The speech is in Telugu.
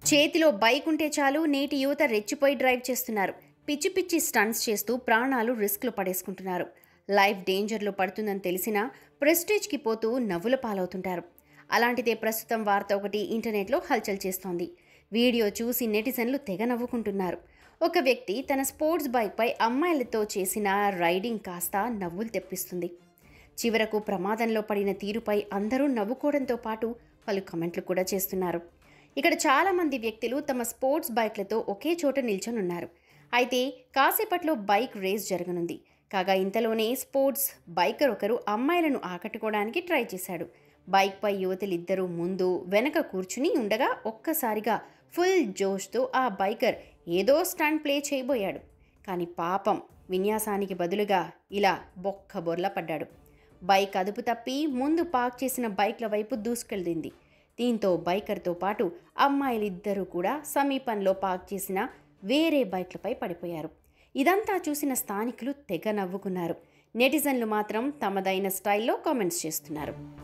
చేతిలో బైక్ ఉంటే చాలు నేటి యువత రెచ్చిపోయి డ్రైవ్ చేస్తున్నారు పిచ్చి పిచ్చి స్టంట్స్ చేస్తూ ప్రాణాలు రిస్క్లో పడేసుకుంటున్నారు లైఫ్ డేంజర్లో పడుతుందని తెలిసినా ప్రెస్టేజ్కి పోతూ నవ్వుల పాలవుతుంటారు అలాంటిదే ప్రస్తుతం వార్త ఒకటి ఇంటర్నెట్లో హల్చల్ చేస్తోంది వీడియో చూసి నెటిజన్లు తెగ నవ్వుకుంటున్నారు ఒక వ్యక్తి తన స్పోర్ట్స్ బైక్పై అమ్మాయిలతో చేసిన రైడింగ్ కాస్త నవ్వులు తెప్పిస్తుంది చివరకు ప్రమాదంలో పడిన తీరుపై అందరూ నవ్వుకోవడంతో పాటు పలు కమెంట్లు కూడా చేస్తున్నారు ఇక్కడ చాలామంది వ్యక్తులు తమ స్పోర్ట్స్ బైక్లతో ఒకే చోట నిల్చొనున్నారు అయితే కాసేపట్లో బైక్ రేస్ జరగనుంది కాగా ఇంతలోనే స్పోర్ట్స్ బైకర్ ఒకరు అమ్మాయిలను ఆకట్టుకోవడానికి ట్రై చేశాడు బైక్పై యువతులిద్దరూ ముందు వెనక కూర్చుని ఉండగా ఒక్కసారిగా ఫుల్ జోష్తో ఆ బైకర్ ఏదో స్టంట్ ప్లే చేయబోయాడు కానీ పాపం విన్యాసానికి బదులుగా ఇలా బొక్క బొర్ల పడ్డాడు బైక్ అదుపు తప్పి ముందు పార్క్ చేసిన బైక్ల వైపు దూసుకెళ్ళింది దీంతో బైకర్తో పాటు అమ్మాయిలిద్దరూ కూడా సమీపంలో పార్క్ చేసిన వేరే బైక్లపై పడిపోయారు ఇదంతా చూసిన స్థానికులు తెగ నవ్వుకున్నారు నెటిజన్లు మాత్రం తమదైన స్టైల్లో కామెంట్స్ చేస్తున్నారు